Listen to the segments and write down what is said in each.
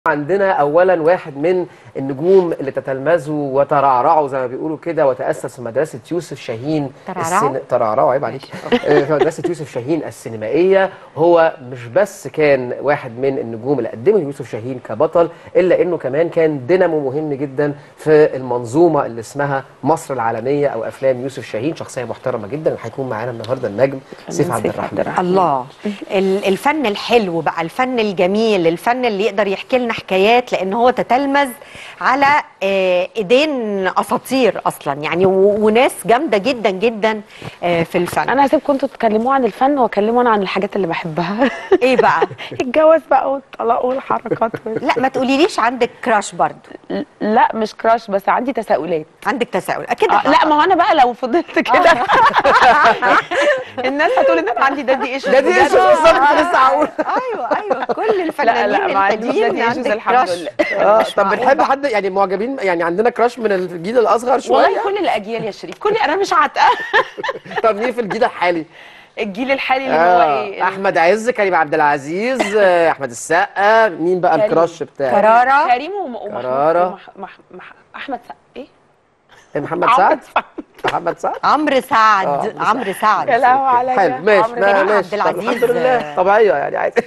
عندنا اولا واحد من النجوم اللي تتلمذوا وترعرعوا زي ما بيقولوا كده وتاسس في مدرسه يوسف شاهين ترعرعوا؟ ترعرعوا عيب عليك آه، في مدرسه يوسف شاهين السينمائيه هو مش بس كان واحد من النجوم اللي قدمه يوسف شاهين كبطل الا انه كمان كان دينامو مهم جدا في المنظومه اللي اسمها مصر العالميه او افلام يوسف شاهين شخصيه محترمه جدا وهيكون معانا النهارده النجم سيف عبد الرحمن الله ال- الفن الحلو بقى الفن الجميل الفن اللي يقدر يحكي لنا حكايات لان هو تتلمذ على آه، ايدين اساطير اصلا يعني و- وناس جامده جدا جدا آه، في الفن انا هسيبكم انتوا تتكلموا عن الفن واكلموا انا عن الحاجات اللي بحبها ايه بقى الجواز بقى والطلاق والحركات وال- لا ما تقوليليش عندك كراش برضو لا مش كراش بس عندي تساؤلات عندك تساؤل اكيد آه لا ما هو انا بقى لو فضلت كده الناس هتقول ان انا عندي دادي ايشوز ده دي ايش بالظبط كنت لسه هقول ايوه ايوه كل لا الفنانين لا ما عنديش القديم دادي ايشوز عندك الحمد كراش. لله اه مش طب معقول بنحب بقى. حد يعني معجبين يعني عندنا كراش من الجيل الاصغر شويه والله كل الاجيال يا شريف كل انا مش عاتقه طب مين في الجيل الحالي الجيل الحالي اللي هو آه. ايه احمد عز كريم عبد العزيز آه، احمد السقا مين بقى كريم. الكراش بتاعك كرارة. كريم وم- ومحمود كرارة. ومح... مح... مح... احمد سعد ايه محمد عمرو سعد سعد. محمد سعد عمرو آه، سعد عمرو عمرو سعد يا لهوي عليا حلو ماشي عمرو ما- كريم ماشي عبد طب العزيز، الحمد لله آه. طبيعيه يعني عادي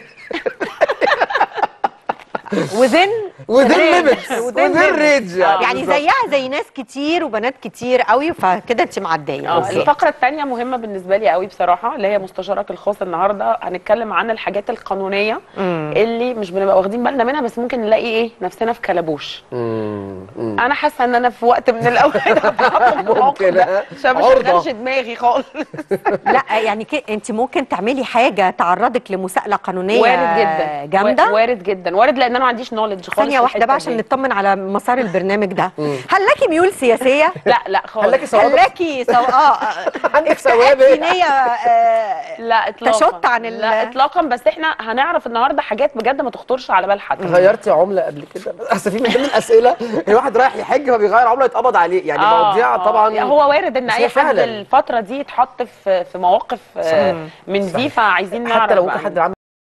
وذن وذن رينج. ليميتس وذن وذن ليميتس. رينج يعني بالظبط. زيها زي ناس كتير وبنات كتير قوي فكده انت معديه اه أوكي. الفقرة الثانية مهمة بالنسبة لي قوي بصراحة اللي هي مستشارك الخاص النهاردة هنتكلم عن الحاجات القانونية اللي مش بنبقى واخدين بالنا منها بس ممكن نلاقي ايه نفسنا في كلبوش مم، مم. انا حاسة ان انا في وقت من الاوقات ممكن، ها؟ عشان ما عرضة. شغلش دماغي خالص لا يعني ك... انت ممكن تعملي حاجه تعرضك لمساءله قانونيه وارد جدا جامده و- وارد جدا وارد لان انا ما عنديش نولج خالص ثانيه في واحده بقى الحتة عشان دي. نطمن على مسار البرنامج ده هل لك ميول سياسيه لا لا خالص هل لك هل سوابق لك سو... اه عندك سوابق دينيه آه، لا اطلاقا تشط عن ال- لا اطلاقا بس احنا هنعرف النهارده حاجات بجد ما تخطرش على بال حد غيرتي عمله قبل كده اصل في من ضمن الاسئله الواحد رايح يحج فبيغير عمله يتقبض عليه يعني آه، مواضيع آه. طبعا يعني هو وارد ان بس اي هي حد فعلاً. الفتره دي يتحط في في مواقف آه، من دي فعايزين نعرف حتى لو بقى. ممكن حد عمل